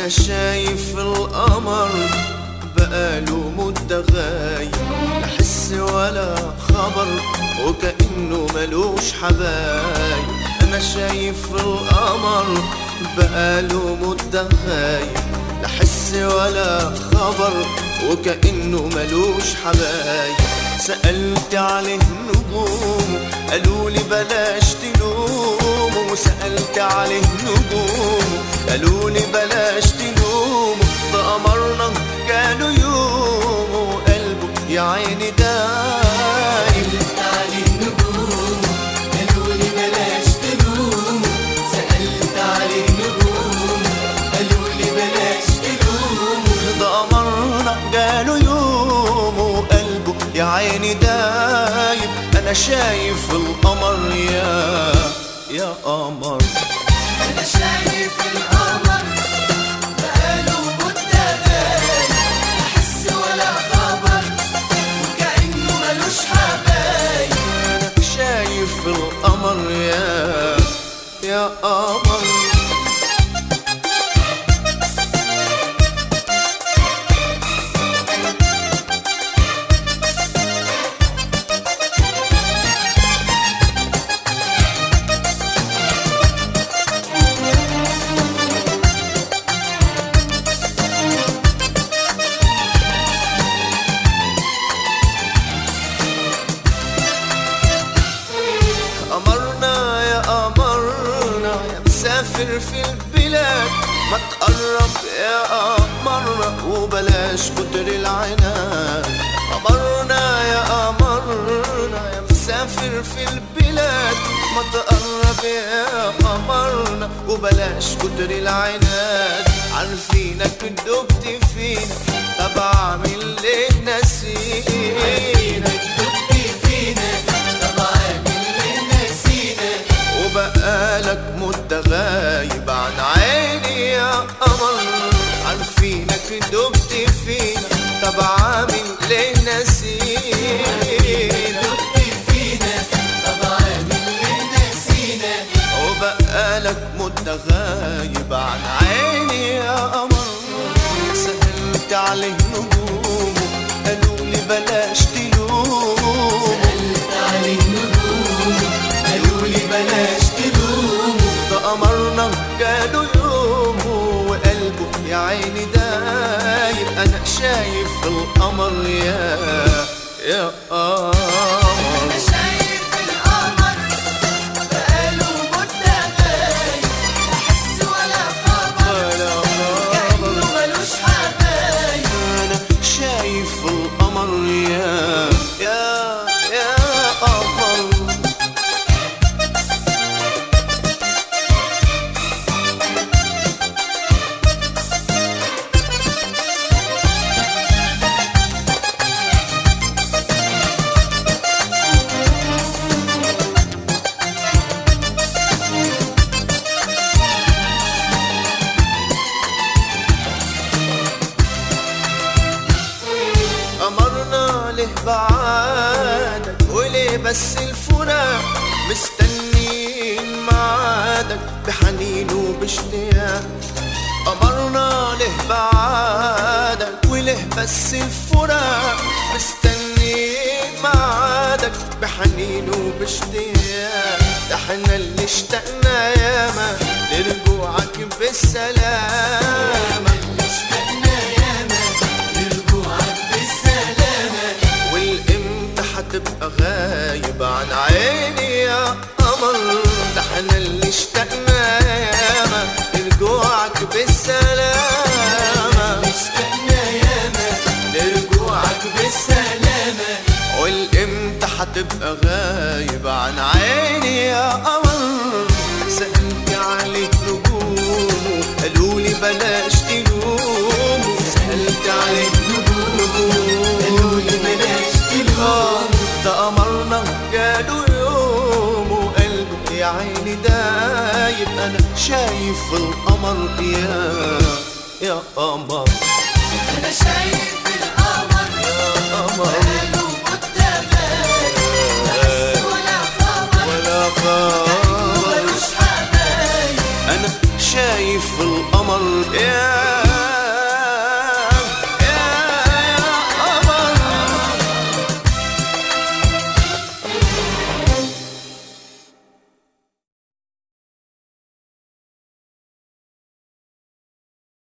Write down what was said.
انا شايف القمر بقاله مدة غايب لا حس ولا خبر وكأنه ملوش حبايب انا شايف القمر بقاله مدة غايب لا حس ولا خبر وكأنه ملوش حبايب سألت عليه نجوم قالوا لي بلاش تلوم وسألت عليه نجوم قالوا لي بلاش تلوم ده قمرنا قالوا يوم وقلبه يا عيني دايم سألت عليه نجوم قالوا لي بلاش تلوم سألت عليه نجوم قالوا لي بلاش تلوم ده قمرنا قالوا يوم وقلبه يا عيني دايب انا شايف القمر يا يا قمر أنا شايف القمر بقاله مدة غايب لا حس ولا خبر وكأنه ملوش حبايب انا شايف القمر يا يا قمر قمرنا يا قمرنا يا مسافر في البلاد ما تقرب يا قمرنا وبلاش كتر العناد قمرنا يا قمرنا يا مسافر في البلاد ما تقرب يا قمرنا وبلاش كتر العناد عارفينك دبت فينا طب اعمل ليه نسيت فينك دبت فينا طب عامل ليه نسينا وبقالك مدة غايب عن عيني يا قمر عارفينك دبت فينا طب عامل ليه نسينا دبت فينا طب عامل ليه نسينا وبقالك مدة غايب عن عيني يا قمر سألت عليه نجوم قالوا لي بلاش تلوم سألت عليه نجوم قالوا لي بلاش تلوم ده قمرنا قالوا يوم وقلبه يا عيني دايب انا شايف القمر يا يا قمر أنا شايف القمر بقاله مدة غايب لا حس ولا خبر ولا كأنه قمر ملوش حبايب انا شايف القمر يا يا يا قمر أمرنا له بعادك وليه بس الفراق مستنين معادك بحنين وباشتياق أمرنا له بعادك وليه بس الفراق مستنين معادك بحنين وباشتياق ده احنا اللي اشتقنا ياما لرجوعك بالسلامة اشتقنا ياما لرجوعك بالسلامة والامتى هتبقى غايب عن عيني يا قمر ده احنا اللي اشتقنا ياما لرجوعك بالسلامة اشتقنا ياما لرجوعك بالسلامة والامتى هتبقى غايب عن عيني يا قمر سألت عليك نجوم قالوا لي بلاش تلوم سألت عليك نجوم قالوا لي بلاش تلوم ده قمرنا قالوا يوم وقلبه يا عيني دايب انا شايف القمر يا يا قمر أنا شايف القمر يا قمر بقاله مدة غايب لا حس ولا خبر ولا خبر ملوش حبايب انا شايف القمر يا